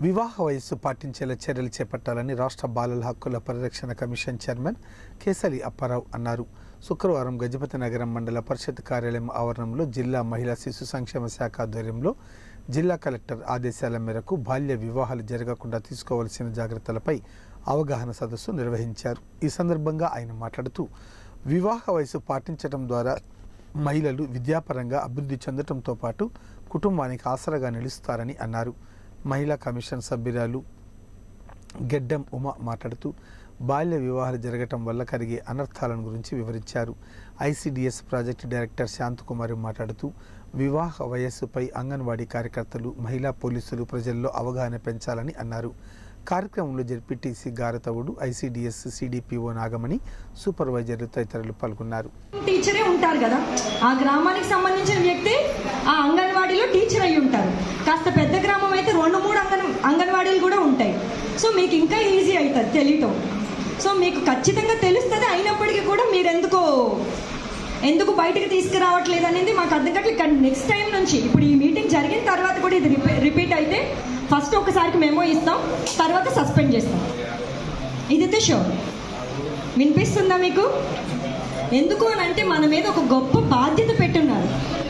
వివాహ వయస్సు పాటించేలా చర్యలు చేపట్టాలని రాష్ట్ర బాలల హక్కుల పరిరక్షణ కమిషన్ చైర్మన్ కేసలి అప్పారావు అన్నారు శుక్రవారం గజపతి నగరం మండల పరిషత్ కార్యాలయం ఆవరణంలో జిల్లా మహిళా శిశు సంక్షేమ శాఖ ఆధ్వర్యంలో జిల్లా కలెక్టర్ ఆదేశాల మేరకు బాల్య వివాహాలు జరగకుండా తీసుకోవాల్సిన జాగ్రత్తలపై అవగాహన సదస్సు నిర్వహించారు ఈ సందర్భంగా ఆయన మాట్లాడుతూ వివాహ వయసు పాటించడం ద్వారా మహిళలు విద్యాపరంగా అభివృద్ధి చెందడంతో పాటు కుటుంబానికి ఆసరాగా నిలుస్తారని అన్నారు మహిళా కమిషన్ సభ్యురాలు గెడ్డం ఉమ మాట్లాడుతూ బాల్య వివాహాలు జరగటం వల్ల కలిగే అనర్థాలను గురించి వివరించారు ఐసిడిఎస్ ప్రాజెక్టు డైరెక్టర్ శాంతకుమారి మాట్లాడుతూ వివాహ వయస్సుపై అంగన్వాడీ కార్యకర్తలు మహిళా పోలీసులు ప్రజల్లో అవగాహన పెంచాలని అన్నారు కార్యక్రమంలో జెడ్పీటీసీ గారతవుడు ఐసిడిఎస్ సిడిపిఓ నాగమణి సూపర్వైజర్లు తదితరులు పాల్గొన్నారు టీచరే ఉంటారు కదా ఆ గ్రామానికి సంబంధించిన వ్యక్తి ఆ అంగన్వాడీలో టీచర్ అయి ఉంటారు కాస్త పెద్ద గ్రామం అయితే రెండు మూడు అంగన్ అంగన్వాడీలు కూడా ఉంటాయి సో మీకు ఇంకా ఈజీ అవుతుంది తెలియటం సో మీకు ఖచ్చితంగా తెలుస్తుంది అయినప్పటికీ కూడా మీరు ఎందుకో ఎందుకు బయటకు తీసుకురావట్లేదు అనేది మాకు అర్థం కావట్లేదు నెక్స్ట్ టైం నుంచి ఇప్పుడు ఈ మీటింగ్ జరిగిన తర్వాత కూడా ఇది రిపీట్ అయితే ఫస్ట్ ఒకసారికి మెమో ఇస్తాం తర్వాత సస్పెండ్ చేస్తాం ఇదైతే షూర్ వినిపిస్తుందా మీకు ఎందుకు అని అంటే మన మీద ఒక గొప్ప బాధ్యత పెట్టున్నారు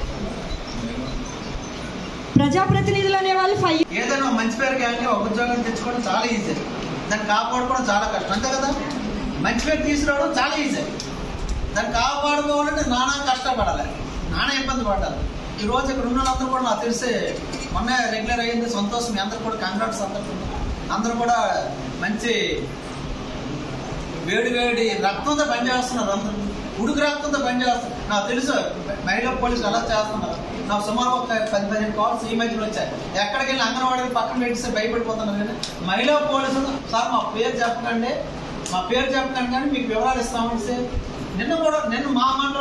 ప్రజాప్రతినిధులు అనే వాళ్ళు ఫైవ్ ఏదైనా మంచి పేరు కానీ ఒక ఉద్యోగం తెచ్చుకోవడం చాలా ఈజీ దాన్ని కాపాడుకోవడం చాలా కష్టం అంతే కదా మంచి పేరు తీసుకురావడం చాలా ఈజీ దాన్ని కాపాడుకోవాలంటే నానా కష్టపడాలి నానా ఇబ్బంది పడాలి ఈ రోజు ఇక్కడ ఉన్న వాళ్ళందరూ కూడా నాకు తెలిసి మొన్న రెగ్యులర్ అయ్యింది సంతోషం మీ అందరూ కూడా కంగ్రాట్స్ అందరూ అందరూ కూడా మంచి వేడి వేడి రక్తంతో పనిచేస్తున్నారు అందరూ ఉడుకు రక్తంతో పనిచేస్తున్నారు నాకు తెలుసు మహిళా పోలీసులు ఎలా చేస్తున్నారు నాకు సుమారు ఒక పది పదిహేను కాల్స్ ఈ మధ్యలో వచ్చాయి ఎక్కడికి వెళ్ళి అంగన్వాడీ పక్కన పెట్టిస్తే భయపడిపోతున్నారు కానీ మహిళా పోలీసులు సార్ మా పేరు చెప్పకండి మా పేరు చెప్పకండి కానీ మీకు వివరాలు ఇస్తామని నిన్న కూడా నిన్న మా మండలం